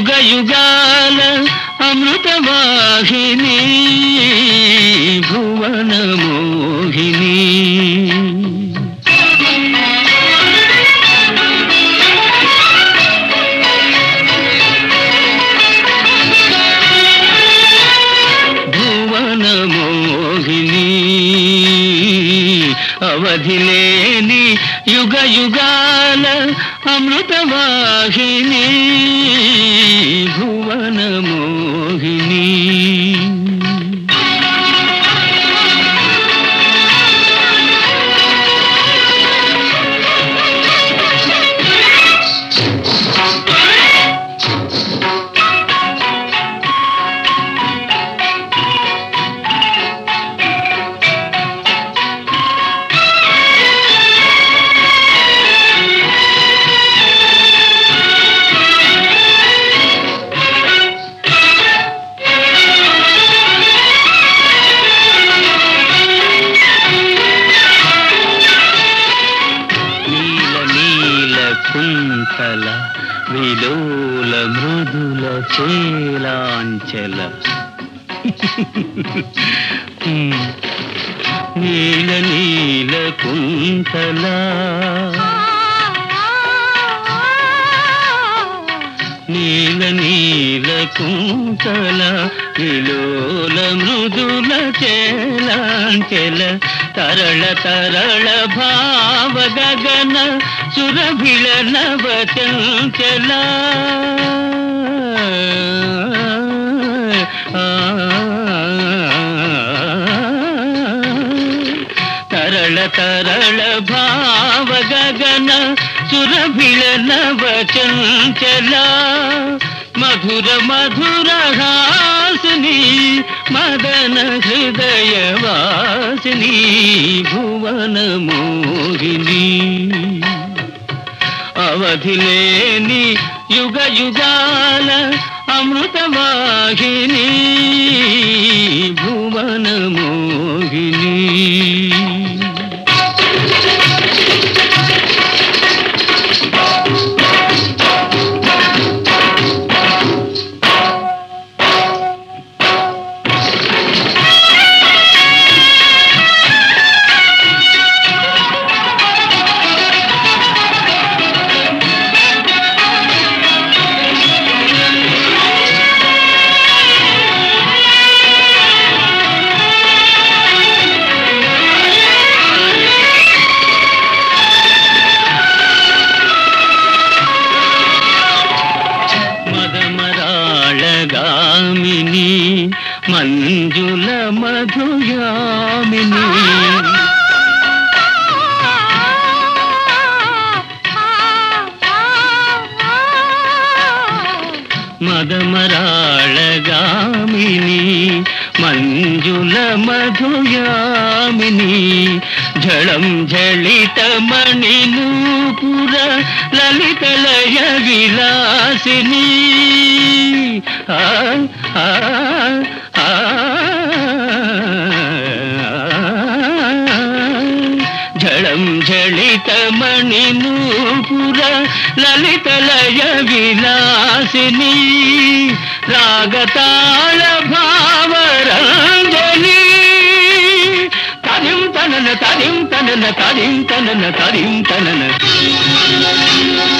యుగ యుగాల అమృతవాహిని భువన మోహిని భువన మోహిని అవధిలేని యుగ యుగాల అమృతవాహిని భువన మోహిని నీల నీల కుంతల విలోల మృదుల చేలాంచల హ్మ్. నీల నీల కుంతల నీల నీల కుంతల విలోల మృదుల చేలాంచెల తరళ తరళ భావ గగన సురభిళ నవ చంచల తరళ తరళ భావ గగన సురభిళ నవ చంచల మధుర మధుర హాసిని మదన హృదయ వాసిని భువన మోహిని అవధిలేని యుగ యుగాల అమృతవాహిని భువన మోహిని మదమరాళగామిని మంజుల మధుయామిని మదమరాళగామిని మంజుల మధుయామిని జళం జళిత మణి నూపుర లలిత లయ విలాసిని ఆ ఆ ఆ జళం జళిత మణి నూపుర లలిత లయ విలాసిని రాగతాళ భావరంజని తదిం తనన తదిం తనన తదిం తనన తదిం తనన